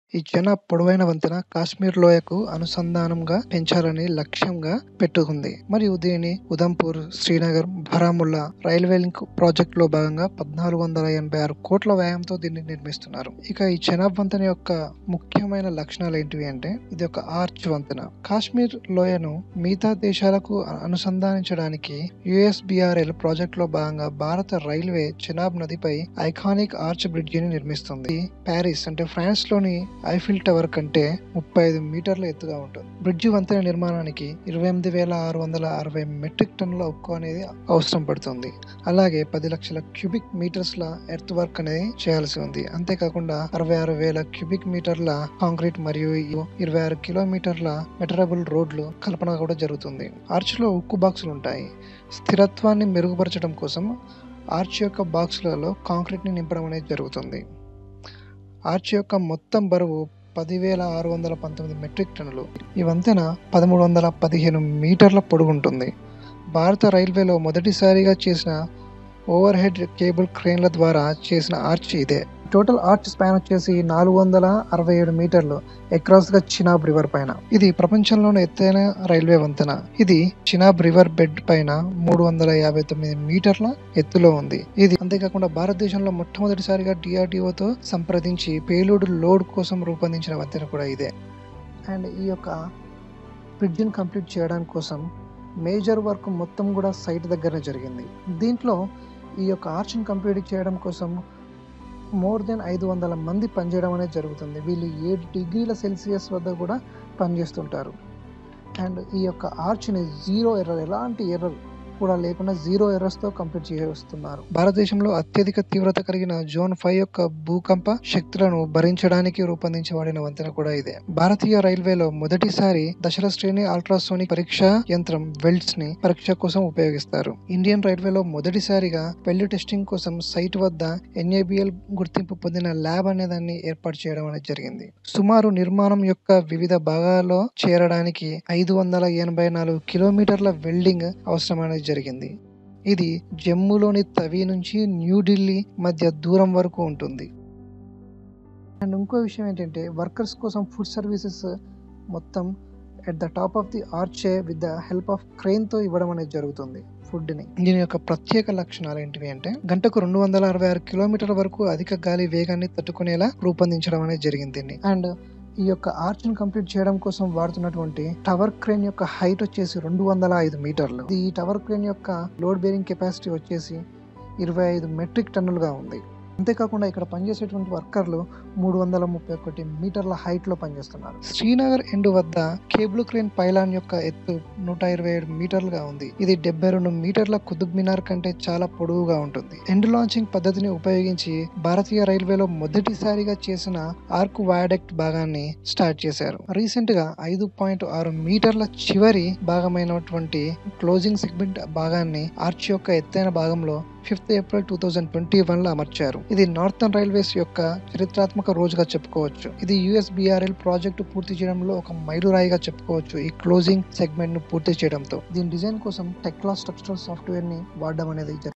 ఈ చెనాబ్ పొడవైన వంతెన కాశ్మీర్ లోయకు అనుసంధానంగా పెంచాలని లక్ష్యంగా పెట్టుకుంది మరియు దీనిని Udhampur Srinagar Baramulla railway link project లో భాగంగా పద్నాలుగు వందల ఎనభై ఆరు కోట్ల వ్యయంతో దీన్ని నిర్మిస్తున్నారు ఇక ఈ చెనాబ్ వంతెన యొక్క ముఖ్యమైన లక్షణాలు ఏంటివి అంటే ఇది ఒక ఆర్చ్ వంతెన కాశ్మీర్ లోయను మిగతా దేశాలకు అనుసంధానించడానికి యుఎస్బిఆర్ఎల్ ప్రాజెక్ట్ లో భాగంగా భారత రైల్వే చెనాబ్ నదిపై ఐకానిక్ ఆర్చ్ బ్రిడ్జిని నిర్మిస్తుంది ప్యారిస్ అంటే ఫ్రాన్స్ లోని ఐఫిల్ టవర్ కంటే ముప్పై ఐదు మీటర్ల ఎత్తుగా ఉంటుంది బ్రిడ్జి వంతెన నిర్మాణానికి ఇరవై ఎనిమిది వేల ఆరు వందల అరవై మెట్రిక్ టన్నుల ఉక్కు అనేది అవసరం పడుతుంది అలాగే పది లక్షల క్యూబిక్ మీటర్స్ల ఎర్త్ వర్క్ అనేది చేయాల్సి ఉంది అంతేకాకుండా అరవై ఆరు వేల క్యూబిక్ మీటర్ల కాంక్రీట్ మరియు ఇరవై ఆరు కిలోమీటర్ల మెటరబుల్ రోడ్లు కల్పన కూడా జరుగుతుంది ఆర్చ్ లో ఉక్కు బాక్సులు ఉంటాయి స్థిరత్వాన్ని మెరుగుపరచడం కోసం ఆర్చ్ యొక్క బాక్సులలో కాంక్రీట్ ని నింపడం అనేది జరుగుతుంది ఆర్చ్ యొక్క మొత్తం బరువు పదివేల ఆరు వందల పంతొమ్మిది మెట్రిక్ టన్నులు ఈ వంతెన పదమూడు వందల పదిహేను మీటర్ల పొడుగుంటుంది భారత రైల్వేలో మొదటిసారిగా చేసిన ఓవర్ హెడ్ కేబుల్ క్రేన్ల ద్వారా చేసిన ఆర్చ్ ఇదే టోటల్ ఆర్చ్ స్పాన్ వచ్చేసి నాలుగు వందల అరవై ఏడు మీటర్లు అక్రాస్ గా చినాబ్ రివర్ పైన ఇది ప్రపంచంలోనే ఎత్తైన రైల్వే వంతెన ఇది చినాబ్ రివర్ బెడ్ పైన మూడు వందల యాభై తొమ్మిది మీటర్ల ఎత్తులో ఉంది ఇది అంతేకాకుండా భారతదేశంలో మొట్టమొదటిసారిగా డిఆర్డిఓతో సంప్రదించి పేలుడు లోడ్ కోసం రూపొందించిన వంతెన కూడా ఇదే అండ్ ఈ యొక్క బ్రిడ్జిని కంప్లీట్ చేయడానికి కోసం మేజర్ వర్క్ మొత్తం కూడా సైట్ దగ్గరనే జరిగింది దీంట్లో ఈ యొక్క ఆర్చ్ని కంప్లీట్ చేయడం కోసం మోర్ దెన్ ఐదు వందల మంది పనిచేయడం అనేది జరుగుతుంది వీళ్ళు ఏడు డిగ్రీల సెల్సియస్ వద్ద కూడా పనిచేస్తుంటారు అండ్ ఈ యొక్క ఆర్చ్ని జీరో ఎర్రర్ ఎలాంటి ఎర్రర్ కూడా లేకుండా జీరో ఎర్రర్స్తో కంప్లీట్ చేస్తున్నారు భారతదేశంలో అత్యధిక తీవ్రత కలిగిన జోన్ ఫైవ్ యొక్క భూకంప శక్తులను భరించడానికి రూపొందించబడిన వంతెన కూడా ఇదే భారతీయ రైల్వేలో మొదటిసారి దశల శ్రేణి అల్ట్రాసోనిక్ పరీక్ష యంత్రం వెల్డ్స్ ని పరీక్ష కోసం ఉపయోగిస్తారు ఇండియన్ రైల్వేలో మొదటిసారిగా వెల్డ్ టెస్టింగ్ కోసం సైట్ వద్ద ఎన్ఏబిఎల్ గుర్తింపు పొందిన ల్యాబ్ అనే దాన్ని ఏర్పాటు చేయడం అనేది జరిగింది సుమారు నిర్మాణం యొక్క వివిధ భాగాల్లో చేరడానికి ఐదు వందల ఎనభై నాలుగు కిలోమీటర్ల వెల్డింగ్ అవసరం అనేది జరిగింది ఇది జమ్మూలోని తవి నుంచి న్యూఢిల్లీ మధ్య దూరం వరకు ఉంటుంది అండ్ ఇంకో విషయం ఏంటంటే వర్కర్స్ కోసం ఫుడ్ సర్వీసెస్ మొత్తం at the top of the ఆర్చే with the help of crane తో ఇవ్వడం అనేది జరుగుతుంది ఫుడ్ ని దీని యొక్క ప్రత్యేక లక్షణాలు ఏంటివి అంటే గంటకు రెండు వందల అరవై ఆరు కిలోమీటర్ల వరకు అధిక గాలి వేగాన్ని తట్టుకునేలా రూపొందించడం అనేది జరిగింది దీన్ని అండ్ ఈ యొక్క ఆర్చ్ ని కంప్లీట్ చేయడం కోసం వాడుతున్నటువంటి టవర్ క్రేన్ యొక్క హైట్ వచ్చేసి రెండు వందల ఐదు మీటర్లు ఈ టవర్ క్రేన్ యొక్క లోడ్ బేరింగ్ కెపాసిటీ వచ్చేసి ఇరవై ఐదు మెట్రిక్ టన్నులుగా ఉంది అంతేకాకుండా ఇక్కడ పనిచేసేటువంటి వర్కర్లు మూడు వందల ముప్పై ఒకటి మీటర్ల హైట్ లో పనిచేస్తున్నారు శ్రీనగర్ ఎండ్ వద్ద కేబుల్ క్రేన్ పైలాన్ యొక్క ఎత్తు నూట ఇరవై ఏడు మీటర్లుగా ఉంది ఇది డెబ్బై రెండు మీటర్ల కుతుబ్ మినార్ కంటే చాలా పొడవుగా ఉంటుంది ఎండ్ లాంచింగ్ పద్ధతిని ఉపయోగించి భారతీయ రైల్వేలో మొదటిసారిగా చేసిన ఆర్క్ వయాడక్ట్ భాగాన్ని స్టార్ట్ చేశారు రీసెంట్ గా ఐదు పాయింట్ ఆరు మీటర్ల చివరి భాగమైనటువంటి క్లోజింగ్ సెగ్మెంట్ భాగాన్ని ఆర్చ్ యొక్క ఎత్తైన భాగంలో fifth April two thousand twenty one లో అమర్చారు ఇది నార్థన్ రైల్వేస్ యొక్క చరిత్రాత్మక రోజుగా చెప్పుకోవచ్చు ఇది యుఎస్బిఆర్ఎల్ ప్రాజెక్టు పూర్తి చేయడంలో ఒక మైలురాయిగా చెప్పుకోవచ్చు ఈ క్లోజింగ్ సెగ్మెంట్ ను పూర్తి చేయడంతో దీని డిజైన్ కోసం టెక్లా స్ట్రక్చరల్ సాఫ్ట్వేర్ ని వాడడం అనేది జరిగింది